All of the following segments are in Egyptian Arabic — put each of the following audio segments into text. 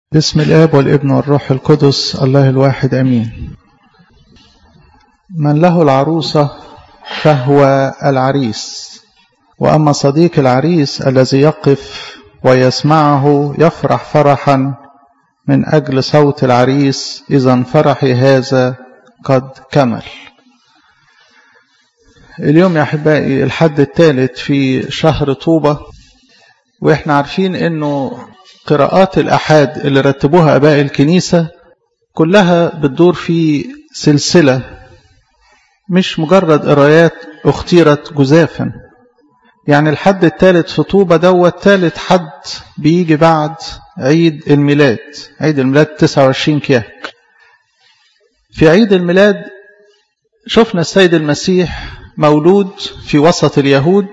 بسم الآب والابن والروح القدس الله الواحد أمين من له العروسة فهو العريس وأما صديق العريس الذي يقف ويسمعه يفرح فرحا من أجل صوت العريس إذا فرحي هذا قد كمل اليوم يا أحبائي الحد الثالث في شهر طوبة وإحنا عارفين أنه قراءات الأحاد اللي رتبوها أباء الكنيسة كلها بتدور في سلسلة مش مجرد قرايات اختيرت جزافا يعني الحد الثالث في طوبة دوت ثالث حد بيجي بعد عيد الميلاد عيد الميلاد 29 كياك في عيد الميلاد شفنا السيد المسيح مولود في وسط اليهود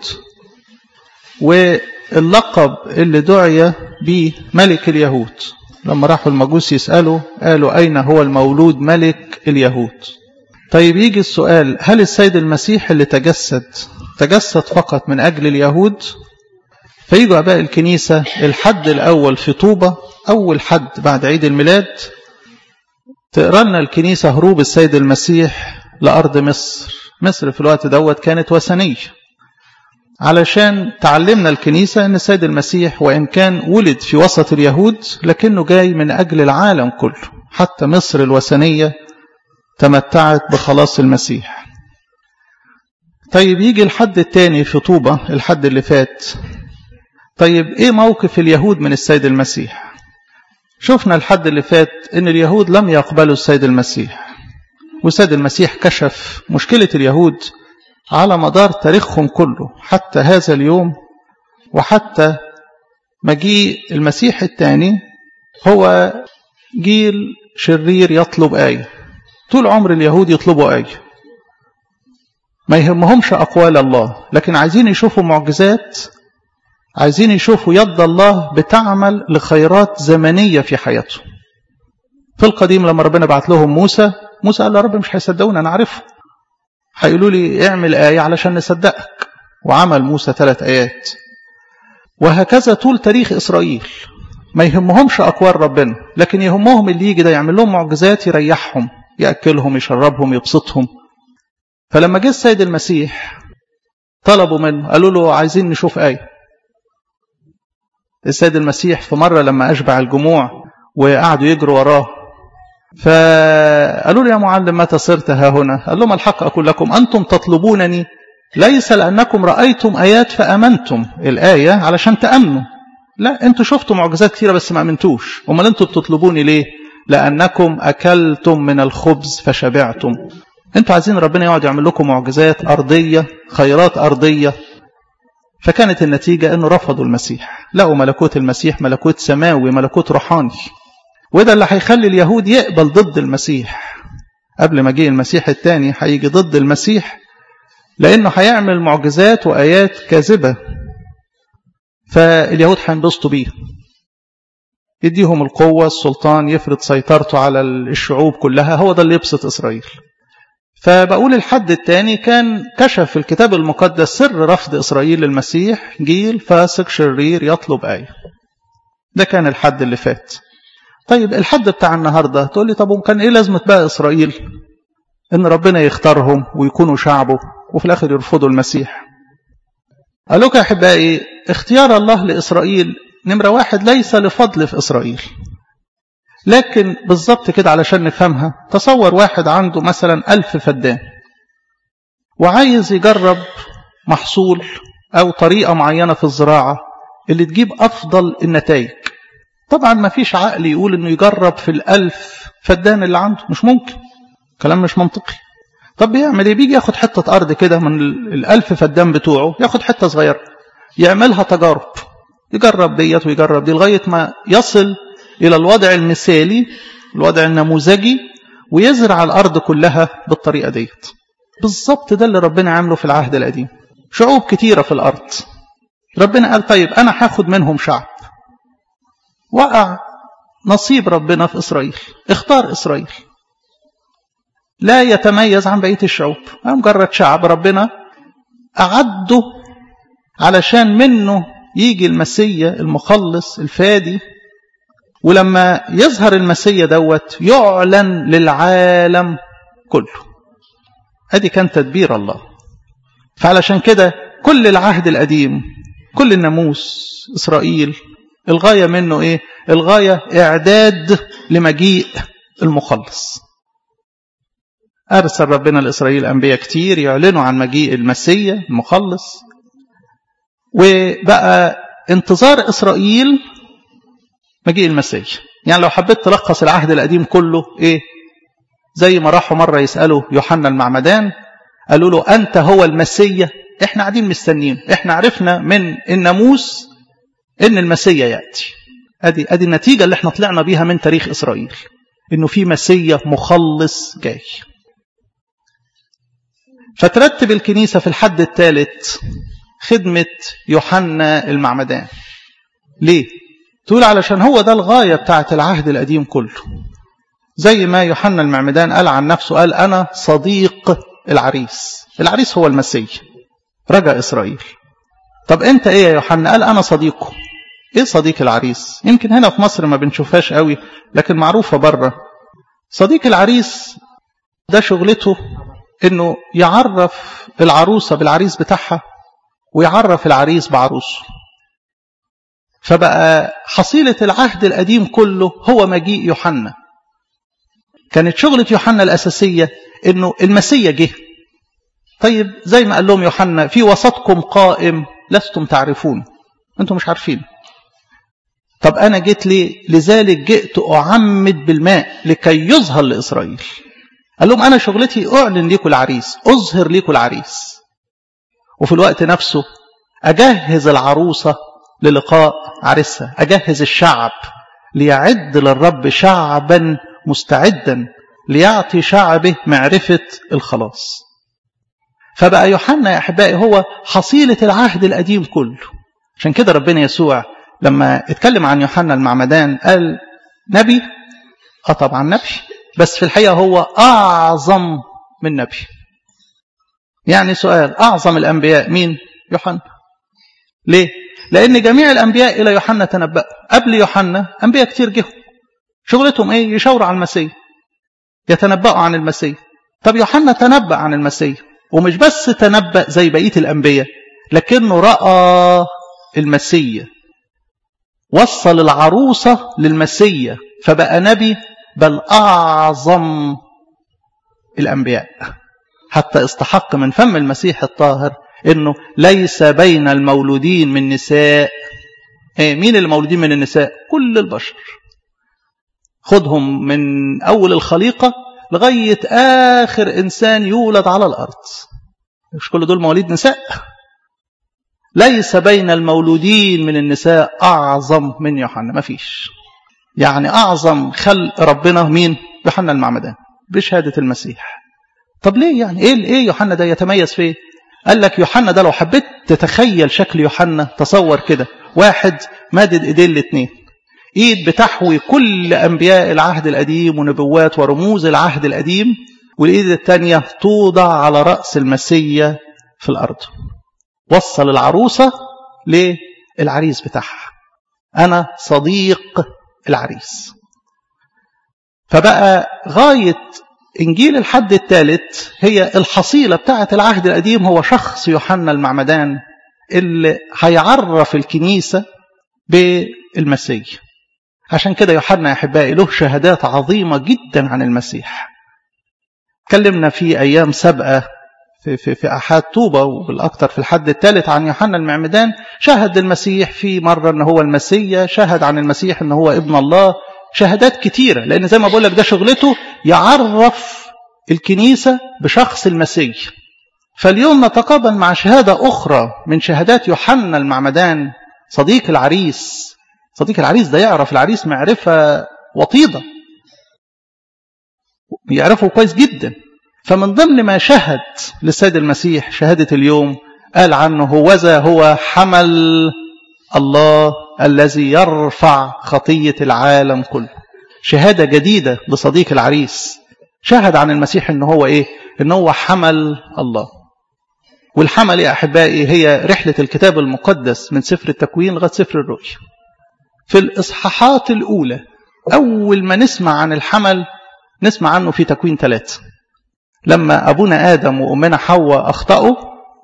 واللقب اللي دعي به ملك اليهود لما راحوا المجوس يسألوا قالوا أين هو المولود ملك اليهود طيب يجي السؤال هل السيد المسيح اللي تجسد تجسد فقط من أجل اليهود فيجوا أباء الكنيسة الحد الأول في طوبة أول حد بعد عيد الميلاد تقرأ لنا الكنيسة هروب السيد المسيح لأرض مصر مصر في الوقت دوت كانت وثنية علشان تعلمنا الكنيسة أن السيد المسيح وإن كان ولد في وسط اليهود لكنه جاي من أجل العالم كله حتى مصر الوثنية تمتعت بخلاص المسيح طيب يجي الحد الثاني في طوبة الحد اللي فات طيب ايه موقف اليهود من السيد المسيح شفنا الحد اللي فات ان اليهود لم يقبلوا السيد المسيح والسيد المسيح كشف مشكلة اليهود على مدار تاريخهم كله حتى هذا اليوم وحتى مجيء المسيح الثاني هو جيل شرير يطلب آية طول عمر اليهود يطلبوا آية ما يهمهمش أقوال الله لكن عايزين يشوفوا معجزات عايزين يشوفوا يد الله بتعمل لخيرات زمنية في حياتهم في القديم لما ربنا بعت لهم موسى موسى قال له رب مش هيصدقوني أنا عارفهم هيقولوا لي اعمل آية علشان نصدقك وعمل موسى ثلاث آيات وهكذا طول تاريخ إسرائيل ما يهمهمش أقوال ربنا لكن يهمهم اللي يجي ده يعمل لهم معجزات يريحهم يأكلهم يشربهم يبسطهم فلما جه السيد المسيح طلبوا منه قالوا له عايزين نشوف آية السيد المسيح في مرة لما أشبع الجموع وقعدوا يجروا وراه فقالوا له يا معلم متى صرت ها هنا قال لهم الحق أقول لكم أنتم تطلبونني ليس لأنكم رأيتم آيات فأمنتم الآية علشان تأمنوا لا أنتوا شفتوا معجزات كثيرة بس ما أمنتوش أمال أنتوا بتطلبوني ليه لأنكم أكلتم من الخبز فشبعتم أنتوا عايزين ربنا يقعد يعمل لكم معجزات أرضية خيرات أرضية فكانت النتيجة أنه رفضوا المسيح لقوا ملكوت المسيح ملكوت سماوي ملكوت روحاني وده اللي هيخلي اليهود يقبل ضد المسيح قبل ما جه المسيح الثاني هيجي ضد المسيح لأنه هيعمل معجزات وآيات كاذبة فاليهود هينبسطوا بيه يديهم القوة السلطان يفرض سيطرته على الشعوب كلها هو ده اللي يبسط إسرائيل فبقول الحد الثاني كان كشف الكتاب المقدس سر رفض إسرائيل للمسيح جيل فاسق شرير يطلب آية ده كان الحد اللي فات طيب الحد بتاع النهاردة تقول لي طب وكان إيه لازمة بقى إسرائيل إن ربنا يختارهم ويكونوا شعبه وفي الآخر يرفضوا المسيح قال لك يا أحبائي اختيار الله لإسرائيل نمرة واحد ليس لفضل في إسرائيل لكن بالظبط كده علشان نفهمها تصور واحد عنده مثلا ألف فدان وعايز يجرب محصول أو طريقة معينة في الزراعة اللي تجيب أفضل النتائج طبعا ما فيش عقل يقول انه يجرب في الألف فدان اللي عنده مش ممكن كلام مش منطقي طب بيعمل ايه بيجي ياخد حتة أرض كده من الألف فدان بتوعه ياخد حتة صغيرة يعملها تجارب يجرب ديت ويجرب دي لغاية ما يصل إلى الوضع المثالي الوضع النموذجي ويزرع الأرض كلها بالطريقة ديت بالظبط ده اللي ربنا عامله في العهد القديم شعوب كتيرة في الأرض ربنا قال طيب أنا هاخد منهم شعب وقع نصيب ربنا في إسرائيل اختار إسرائيل لا يتميز عن بقية الشعوب مجرد شعب ربنا أعده علشان منه يجي المسيا المخلص الفادي ولما يظهر المسيا دوت يعلن للعالم كله ادي كان تدبير الله فعلشان كده كل العهد القديم كل الناموس اسرائيل الغايه منه ايه الغايه اعداد لمجيء المخلص ارسل ربنا لاسرائيل انبياء كتير يعلنوا عن مجيء المسيا المخلص وبقى انتظار اسرائيل مجيء المسيح يعني لو حبيت تلخص العهد القديم كله ايه زي ما راحوا مره يسالوا يوحنا المعمدان قالوا له انت هو المسيا احنا قاعدين مستنيين احنا عرفنا من الناموس ان المسيا ياتي ادي ادي النتيجه اللي احنا طلعنا بيها من تاريخ اسرائيل انه في مسيا مخلص جاي فترتب الكنيسه في الحد الثالث خدمه يوحنا المعمدان ليه تقول علشان هو ده الغايه بتاعه العهد القديم كله زي ما يوحنا المعمدان قال عن نفسه قال انا صديق العريس العريس هو المسيح رجا اسرائيل طب انت ايه يا يوحنا قال انا صديقه ايه صديق العريس يمكن هنا في مصر ما بنشوفهاش قوي لكن معروفه بره صديق العريس ده شغلته انه يعرف العروسه بالعريس بتاعها ويعرف العريس بعروسه فبقى حصيله العهد القديم كله هو مجيء يوحنا كانت شغله يوحنا الاساسيه انه المسيا جه طيب زي ما قال لهم يوحنا في وسطكم قائم لستم تعرفون انتم مش عارفين طب انا جيت ليه لذلك جئت اعمد بالماء لكي يظهر لاسرائيل قال لهم انا شغلتي اعلن ليكم العريس اظهر ليكم العريس وفي الوقت نفسه اجهز العروسه للقاء عريسها اجهز الشعب ليعد للرب شعبا مستعدا ليعطي شعبه معرفه الخلاص فبقى يوحنا يا احبائي هو حصيله العهد القديم كله عشان كده ربنا يسوع لما اتكلم عن يوحنا المعمدان قال نبي اه طبعا نبي بس في الحقيقه هو اعظم من نبي يعني سؤال اعظم الانبياء مين يوحنا ليه لان جميع الانبياء الى يوحنا تنبأوا قبل يوحنا انبياء كتير جه شغلتهم ايه يشاوروا على المسيح يتنبأوا عن المسيح طب يوحنا تنبأ عن المسيح ومش بس تنبأ زي بقية الأنبياء لكنه رأى المسيا وصل العروسة للمسيا فبقى نبي بل أعظم الأنبياء حتى استحق من فم المسيح الطاهر انه ليس بين المولودين من نساء إيه مين المولودين من النساء كل البشر خدهم من اول الخليقه لغايه اخر انسان يولد على الارض مش كل دول مواليد نساء ليس بين المولودين من النساء اعظم من يوحنا ما فيش يعني اعظم خلق ربنا مين يوحنا المعمدان بشهاده المسيح طب ليه يعني ايه ايه يوحنا ده يتميز في ايه قال لك يوحنا ده لو حبيت تتخيل شكل يوحنا تصور كده واحد مادد ايدين الاثنين ايد بتحوي كل انبياء العهد القديم ونبوات ورموز العهد القديم والايد الثانيه توضع على راس المسيا في الارض وصل العروسه للعريس بتاعها انا صديق العريس فبقى غايه انجيل الحد الثالث هي الحصيله بتاعه العهد القديم هو شخص يوحنا المعمدان اللي هيعرف الكنيسه بالمسيح عشان كده يوحنا يا احبائي له شهادات عظيمه جدا عن المسيح اتكلمنا في ايام سابقه في في في احاد طوبه وبالاكثر في الحد الثالث عن يوحنا المعمدان شهد المسيح في مره ان هو المسيا شهد عن المسيح ان هو ابن الله شهادات كتيره لان زي ما بقول لك ده شغلته يعرف الكنيسه بشخص المسيح فاليوم نتقابل مع شهاده اخرى من شهادات يوحنا المعمدان صديق العريس صديق العريس ده يعرف العريس معرفة وطيدة يعرفه كويس جدا فمن ضمن ما شهد للسيد المسيح شهادة اليوم قال عنه هوذا هو حمل الله الذي يرفع خطية العالم كله شهادة جديدة لصديق العريس شهد عن المسيح ان هو ايه ان هو حمل الله والحمل يا احبائي هي رحلة الكتاب المقدس من سفر التكوين لغاية سفر الرؤيا في الإصحاحات الأولى أول ما نسمع عن الحمل نسمع عنه في تكوين ثلاثة لما أبونا آدم وأمنا حواء أخطأوا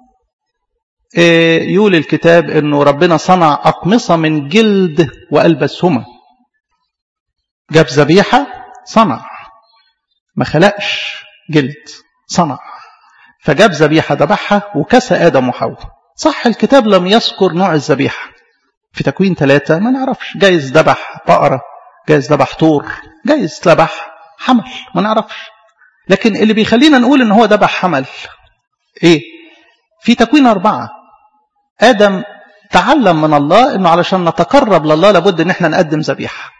يقول الكتاب أنه ربنا صنع أقمصة من جلد وألبسهما جاب ذبيحة صنع ما خلقش جلد صنع فجاب ذبيحة ذبحها وكسى آدم وحواء صح الكتاب لم يذكر نوع الذبيحة في تكوين ثلاثة ما نعرفش جايز ذبح بقرة جايز ذبح طور جايز ذبح حمل ما نعرفش لكن اللي بيخلينا نقول ان هو ذبح حمل ايه في تكوين أربعة آدم تعلم من الله انه علشان نتقرب لله لابد ان احنا نقدم ذبيحة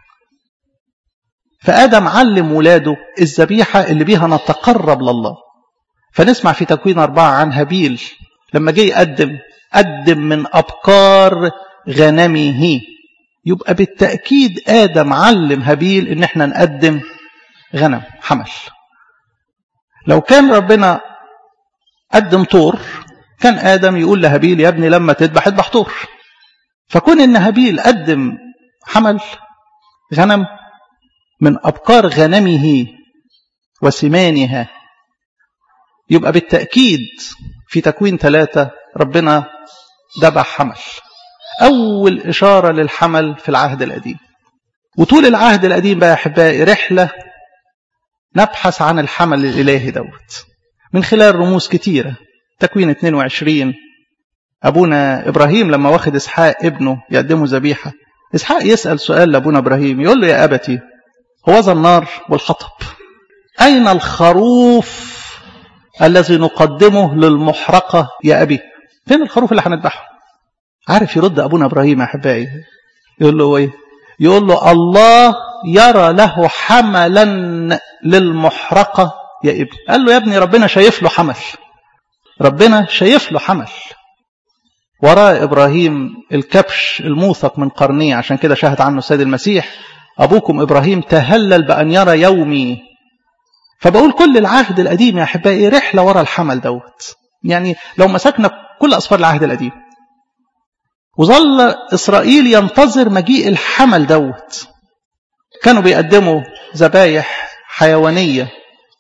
فآدم علم ولاده الذبيحة اللي بيها نتقرب لله فنسمع في تكوين أربعة عن هابيل لما جه يقدم قدم من أبكار غنمه يبقى بالتأكيد آدم علم هابيل إن احنا نقدم غنم حمل لو كان ربنا قدم طور كان آدم يقول لهابيل يا ابني لما تذبح اذبح طور فكون إن هابيل قدم حمل غنم من أبكار غنمه وسمانها يبقى بالتأكيد في تكوين ثلاثة ربنا ذبح حمل أول إشارة للحمل في العهد القديم وطول العهد القديم بقى يا أحبائي رحلة نبحث عن الحمل الإلهي دوت من خلال رموز كتيرة تكوين 22 أبونا إبراهيم لما واخد إسحاق ابنه يقدمه ذبيحة إسحاق يسأل سؤال لأبونا إبراهيم يقول له يا أبتي هو ذا النار والحطب أين الخروف الذي نقدمه للمحرقة يا أبي فين الخروف اللي هنذبحه عارف يرد أبونا إبراهيم أحبائي يقول له إيه يقول له الله يرى له حملا للمحرقة يا ابني قال له يا ابني ربنا شايف له حمل ربنا شايف له حمل وراء إبراهيم الكبش الموثق من قرنيه عشان كده شاهد عنه السيد المسيح أبوكم إبراهيم تهلل بأن يرى يومي فبقول كل العهد القديم يا أحبائي رحلة ورا الحمل دوت يعني لو مسكنا كل أسفار العهد القديم وظل إسرائيل ينتظر مجيء الحمل دوت كانوا بيقدموا ذبايح حيوانية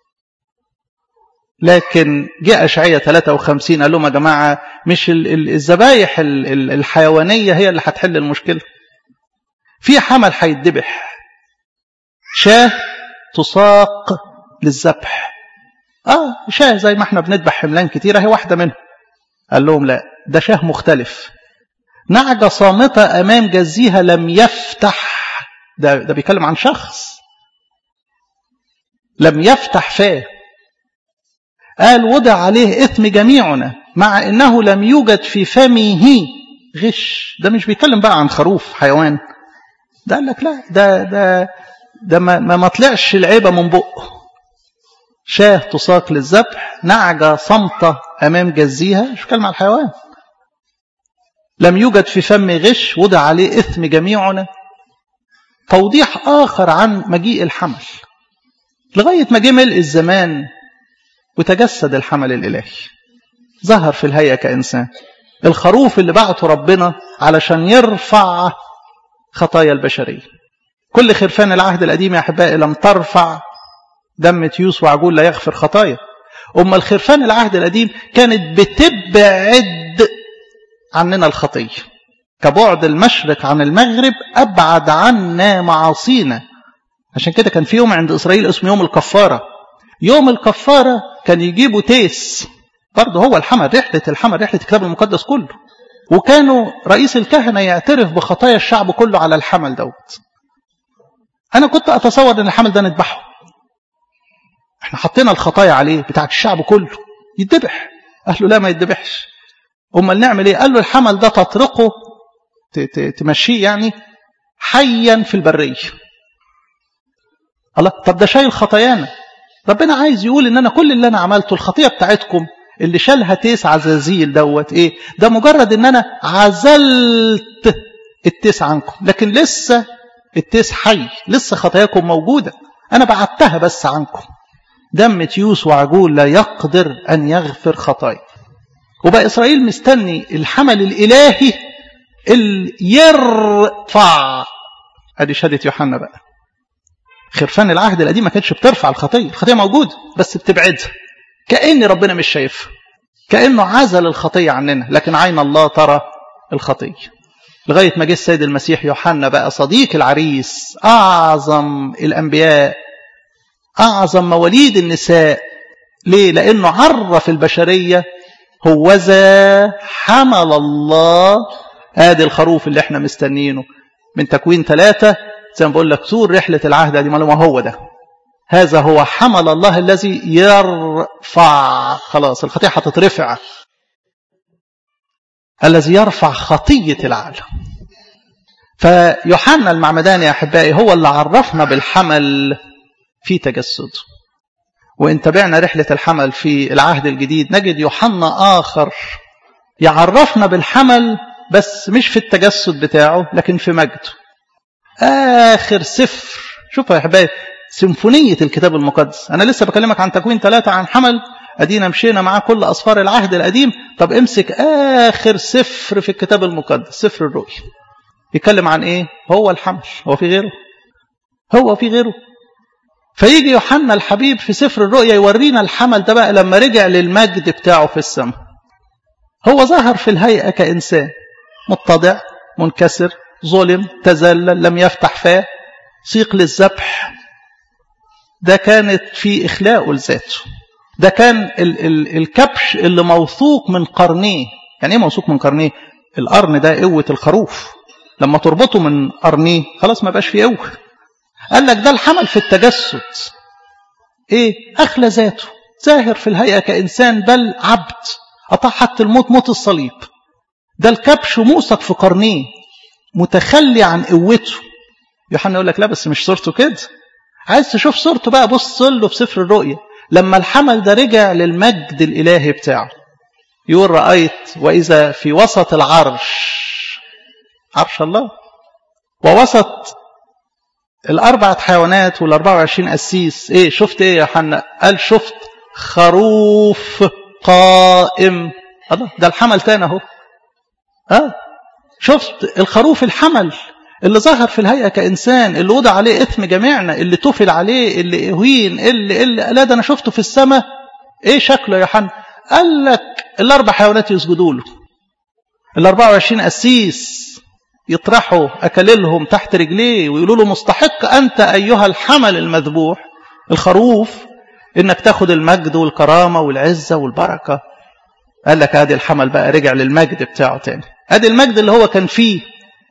لكن جاء أشعية 53 قال لهم يا جماعة مش الذبايح الحيوانية هي اللي هتحل المشكلة في حمل هيتذبح شاه تساق للذبح اه شاه زي ما احنا بنذبح حملان كتيرة هي واحدة منهم قال لهم لا ده شاه مختلف نعجة صامتة أمام جزيها لم يفتح ده, ده بيتكلم عن شخص لم يفتح فاه قال وضع عليه إثم جميعنا مع إنه لم يوجد في فمه غش ده مش بيتكلم بقى عن خروف حيوان ده قال لك لا ده ده ده ما, ما طلعش العيبة من بقه شاه تساق للذبح نعجة صمتة أمام جزيها مش بيتكلم عن الحيوان لم يوجد في فم غش وضع عليه إثم جميعنا توضيح آخر عن مجيء الحمل لغاية ما جه ملء الزمان وتجسد الحمل الإلهي ظهر في الهيئة كإنسان الخروف اللي بعته ربنا علشان يرفع خطايا البشرية كل خرفان العهد القديم يا أحبائي لم ترفع دم تيوس وعجول لا يغفر خطايا أما الخرفان العهد القديم كانت بتبعد عننا الخطية كبعد المشرق عن المغرب أبعد عنا معاصينا عشان كده كان في يوم عند إسرائيل اسمه يوم الكفارة يوم الكفارة كان يجيبوا تيس برضه هو الحمل رحلة الحمل رحلة الكتاب المقدس كله وكانوا رئيس الكهنة يعترف بخطايا الشعب كله على الحمل دوت أنا كنت أتصور أن الحمل ده نذبحه احنا حطينا الخطايا عليه بتاعت الشعب كله يتذبح قال له لا ما يتذبحش امال نعمل ايه قال له الحمل ده تطرقه تمشيه يعني حيا في البريه الله طب ده شايل خطايانا ربنا عايز يقول ان انا كل اللي انا عملته الخطيه بتاعتكم اللي شالها تيس عزازيل دوت ايه ده مجرد ان انا عزلت التيس عنكم لكن لسه التيس حي لسه خطاياكم موجوده انا بعدتها بس عنكم دم تيوس وعجول لا يقدر ان يغفر خطايا وبقى اسرائيل مستني الحمل الالهي اللي يرفع ادي شهاده يوحنا بقى خرفان العهد القديم ما كانتش بترفع الخطيه الخطيه موجوده بس بتبعدها كأن ربنا مش شايفها كأنه عزل الخطيه عننا لكن عين الله ترى الخطيه لغايه ما جه السيد المسيح يوحنا بقى صديق العريس اعظم الانبياء اعظم مواليد النساء ليه لانه عرف البشريه هوذا حمل الله ادي الخروف اللي احنا مستنينه من تكوين ثلاثة زي ما بقول لك طول رحلة العهد دي ما هو ده هذا هو حمل الله الذي يرفع خلاص الخطيئة هتترفع الذي يرفع خطية العالم فيوحنا المعمداني يا أحبائي هو اللي عرفنا بالحمل في تجسده وإن تابعنا رحلة الحمل في العهد الجديد نجد يوحنا آخر يعرفنا بالحمل بس مش في التجسد بتاعه لكن في مجده آخر سفر شوفوا يا أحبائي سيمفونية الكتاب المقدس أنا لسه بكلمك عن تكوين ثلاثة عن حمل أدينا مشينا معاه كل أصفار العهد القديم طب امسك آخر سفر في الكتاب المقدس سفر الرؤيا يتكلم عن إيه هو الحمل هو في غيره هو في غيره فيجي يوحنا الحبيب في سفر الرؤيا يورينا الحمل ده بقى لما رجع للمجد بتاعه في السماء هو ظهر في الهيئة كإنسان متضع منكسر ظلم تذلل لم يفتح فاه سيق للذبح ده كانت في إخلاقه لذاته ده كان ال ال الكبش اللي موثوق من قرنيه يعني ايه موثوق من قرنيه القرن ده قوة الخروف لما تربطه من قرنيه خلاص ما بقاش فيه قوة قال لك ده الحمل في التجسد ايه اخلى ذاته ظاهر في الهيئة كإنسان بل عبد أطاع حتى الموت موت الصليب ده الكبش موثق في قرنيه متخلي عن قوته يوحنا يقول لك لا بس مش صورته كده عايز تشوف صورته بقى بص له في سفر الرؤيا لما الحمل ده رجع للمجد الإلهي بتاعه يقول رأيت وإذا في وسط العرش عرش الله ووسط الأربعة حيوانات والأربعة وعشرين أسيس إيه شفت إيه يا حنا قال شفت خروف قائم الله ده الحمل تاني أهو أه شفت الخروف الحمل اللي ظهر في الهيئة كإنسان اللي وضع عليه إثم جميعنا اللي تفل عليه اللي إهوين اللي, اللي لا ده أنا شفته في السماء إيه شكله يا حنا قال لك الأربع حيوانات يسجدوا له الأربعة وعشرين أسيس يطرحوا أكللهم تحت رجليه ويقولوا له مستحق أنت أيها الحمل المذبوح الخروف إنك تاخد المجد والكرامة والعزة والبركة قال لك ادي الحمل بقى رجع للمجد بتاعه تاني ادي المجد اللي هو كان فيه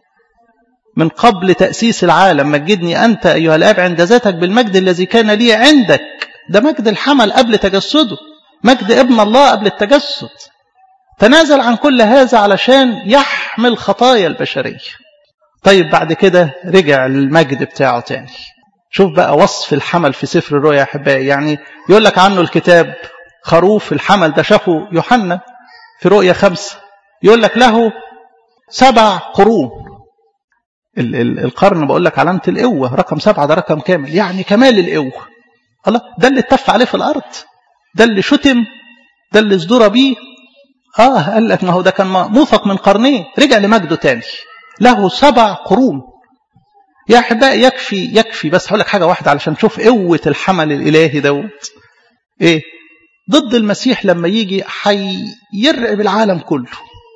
من قبل تأسيس العالم مجدني أنت أيها الآب عند ذاتك بالمجد الذي كان لي عندك ده مجد الحمل قبل تجسده مجد ابن الله قبل التجسد تنازل عن كل هذا علشان يحمل خطايا البشرية طيب بعد كده رجع للمجد بتاعه تاني شوف بقى وصف الحمل في سفر الرؤيا يا أحبائي يعني يقول لك عنه الكتاب خروف الحمل ده شافه يوحنا في رؤيا خمسة يقول لك له سبع قرون ال ال القرن بقول لك علامة القوة رقم سبعة ده رقم كامل يعني كمال القوة الله ده اللي اتف عليه في الأرض ده اللي شتم ده اللي ازدرى بيه آه قال لك ما هو ده كان موثق من قرنين رجع لمجده تاني له سبع قرون يا أحبائي يكفي يكفي بس هقول لك حاجة واحدة علشان تشوف قوة الحمل الإلهي دوت إيه ضد المسيح لما يجي هيرعب العالم كله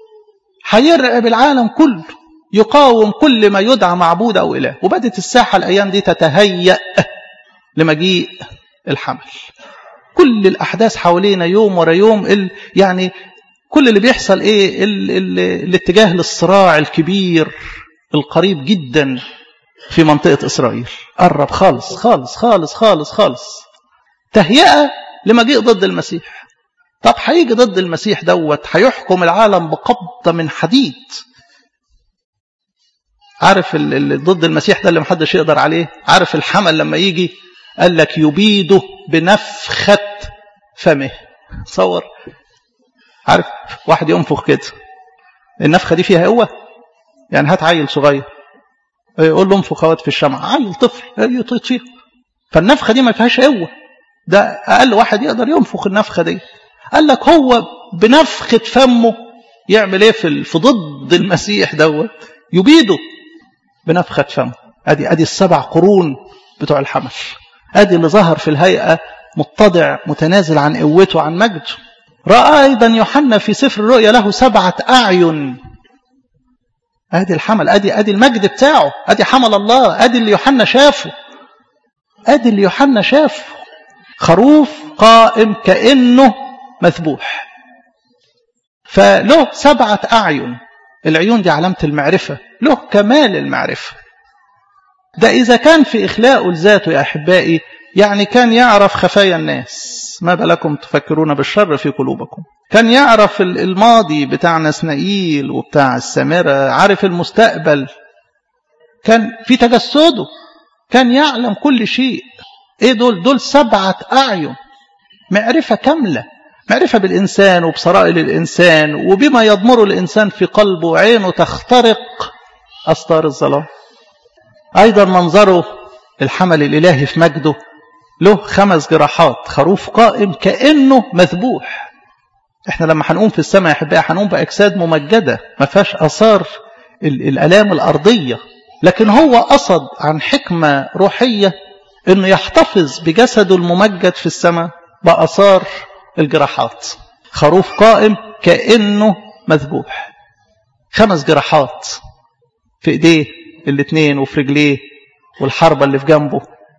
هيرعب العالم كله يقاوم كل ما يدعى معبود أو إله وبدت الساحة الأيام دي تتهيأ لمجيء الحمل كل الأحداث حوالينا يوم ورا يوم ال يعني كل اللي بيحصل إيه ال ال الاتجاه للصراع الكبير القريب جدا في منطقة إسرائيل قرب خالص خالص خالص خالص خالص تهيئة لمجيء ضد المسيح طب هيجي ضد المسيح دوت هيحكم العالم بقبضة من حديد عارف اللي ضد المسيح ده اللي محدش يقدر عليه عارف الحمل لما يجي قال لك يبيده بنفخة فمه تصور عارف واحد ينفخ كده النفخة دي فيها قوة يعني هات عيل صغير يقول له انفخ اهوت في الشمعة عيل طفل يطيط فيها فالنفخة دي ما فيهاش قوة ده أقل واحد يقدر ينفخ النفخة دي قال لك هو بنفخة فمه يعمل ايه في في ضد المسيح دوت يبيده بنفخة فمه ادي ادي السبع قرون بتوع الحمل ادي اللي ظهر في الهيئة متضع متنازل عن قوته عن مجده رأى أيضا يوحنا في سفر الرؤيا له سبعة أعين ادي الحمل ادي ادي المجد بتاعه ادي حمل الله ادي اللي يوحنا شافه ادي اللي يوحنا شافه خروف قائم كانه مذبوح فله سبعه اعين العيون دي علامه المعرفه له كمال المعرفه ده اذا كان في اخلاقه لذاته يا احبائي يعني كان يعرف خفايا الناس ما بالكم تفكرون بالشر في قلوبكم كان يعرف الماضي بتاع نسنائيل وبتاع السامرة عارف المستقبل كان في تجسده كان يعلم كل شيء ايه دول دول سبعة أعين معرفة كاملة معرفة بالإنسان وبسرائر الإنسان وبما يضمر الإنسان في قلبه عينه تخترق أستار الظلام أيضا منظره الحمل الإلهي في مجده له خمس جراحات خروف قائم كأنه مذبوح احنا لما هنقوم في السماء يا احبائي هنقوم باجساد ممجده ما فيهاش اثار الالام الارضيه لكن هو قصد عن حكمه روحيه انه يحتفظ بجسده الممجد في السماء باثار الجراحات خروف قائم كانه مذبوح خمس جراحات في ايديه الاثنين وفي رجليه والحربه اللي في جنبه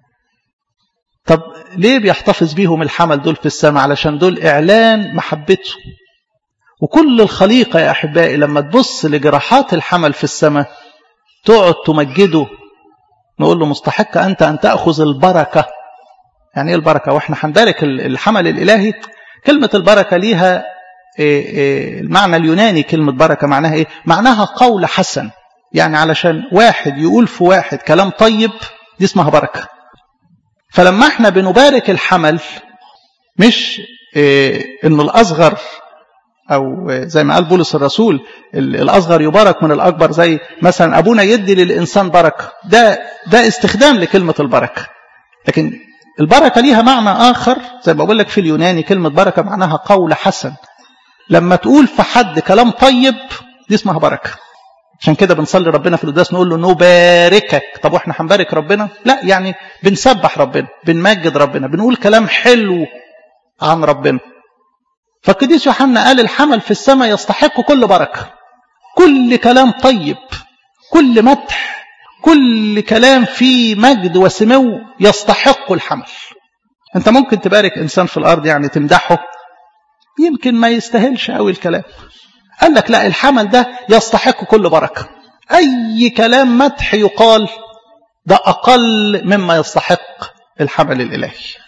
طب ليه بيحتفظ بيهم الحمل دول في السماء علشان دول إعلان محبته وكل الخليقة يا أحبائي لما تبص لجراحات الحمل في السماء تقعد تمجده نقول له مستحق أنت أن تأخذ البركة يعني إيه البركة وإحنا هنبارك الحمل الإلهي كلمة البركة ليها المعنى اليوناني كلمة بركة معناها إيه معناها قول حسن يعني علشان واحد يقول في واحد كلام طيب دي اسمها بركة فلما احنا بنبارك الحمل مش إيه ان الاصغر او زي ما قال بولس الرسول الاصغر يبارك من الاكبر زي مثلا ابونا يدي للانسان بركه ده ده استخدام لكلمه البركه لكن البركه ليها معنى اخر زي ما بقول لك في اليوناني كلمه بركه معناها قول حسن لما تقول في حد كلام طيب دي اسمها بركه عشان كده بنصلي ربنا في القداس نقول له نباركك طب واحنا هنبارك ربنا لا يعني بنسبح ربنا بنمجد ربنا بنقول كلام حلو عن ربنا فالقديس يوحنا قال الحمل في السماء يستحق كل بركه كل كلام طيب كل مدح كل كلام فيه مجد وسمو يستحق الحمل انت ممكن تبارك انسان في الارض يعني تمدحه يمكن ما يستاهلش قوي الكلام قال لك لا الحمل ده يستحق كل بركة أي كلام مدح يقال ده أقل مما يستحق الحمل الإلهي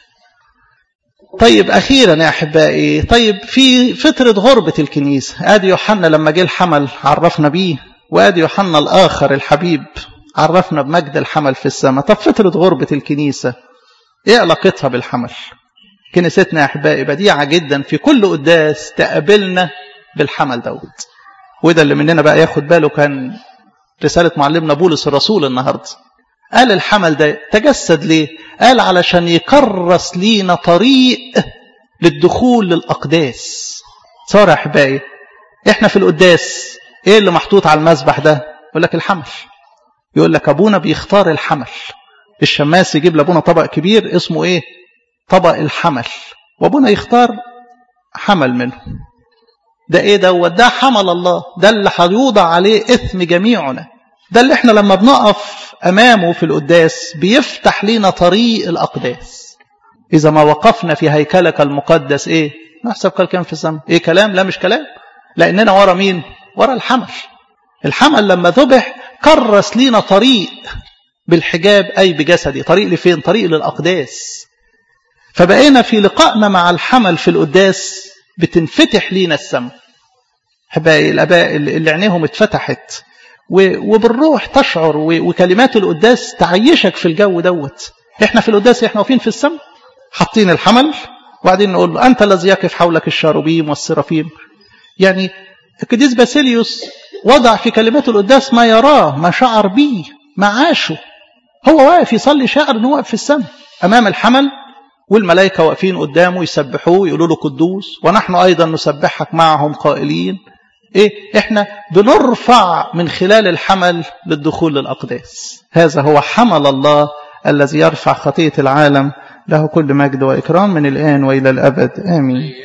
طيب أخيرا يا أحبائي طيب في فترة غربة الكنيسة آدي يوحنا لما جه الحمل عرفنا بيه وآدي يوحنا الآخر الحبيب عرفنا بمجد الحمل في السماء طب فترة غربة الكنيسة إيه علاقتها بالحمل كنيستنا يا أحبائي بديعة جدا في كل قداس تقابلنا بالحمل دوت وده اللي مننا بقى ياخد باله كان رسالة معلمنا بولس الرسول النهاردة قال الحمل ده تجسد ليه قال علشان يكرس لينا طريق للدخول للأقداس صار أحبائي احنا في القداس ايه اللي محطوط على المسبح ده يقول لك الحمل يقول لك ابونا بيختار الحمل الشماس يجيب لابونا طبق كبير اسمه ايه طبق الحمل وابونا يختار حمل منه ده ايه دوت ده حمل الله ده اللي هيوضع عليه اثم جميعنا ده اللي احنا لما بنقف امامه في القداس بيفتح لنا طريق الاقداس اذا ما وقفنا في هيكلك المقدس ايه نحسب كالكلام في السماء ايه كلام لا مش كلام لاننا ورا مين ورا الحمل الحمل لما ذبح كرس لينا طريق بالحجاب اي بجسدي طريق لفين طريق للاقداس فبقينا في لقائنا مع الحمل في القداس بتنفتح لينا السماء احبائي الاباء اللي عينيهم اتفتحت وبالروح تشعر وكلمات القداس تعيشك في الجو دوت احنا في القداس احنا واقفين في السماء حاطين الحمل وبعدين نقول له انت الذي يقف حولك الشاروبيم والسرافيم يعني القديس باسيليوس وضع في كلمات القداس ما يراه ما شعر به ما عاشه هو واقف يصلي شاعر انه واقف في السماء امام الحمل والملائكة واقفين قدامه يسبحوه يقولوا له قدوس ونحن أيضا نسبحك معهم قائلين إيه إحنا بنرفع من خلال الحمل للدخول للأقداس هذا هو حمل الله الذي يرفع خطية العالم له كل مجد وإكرام من الآن وإلى الأبد آمين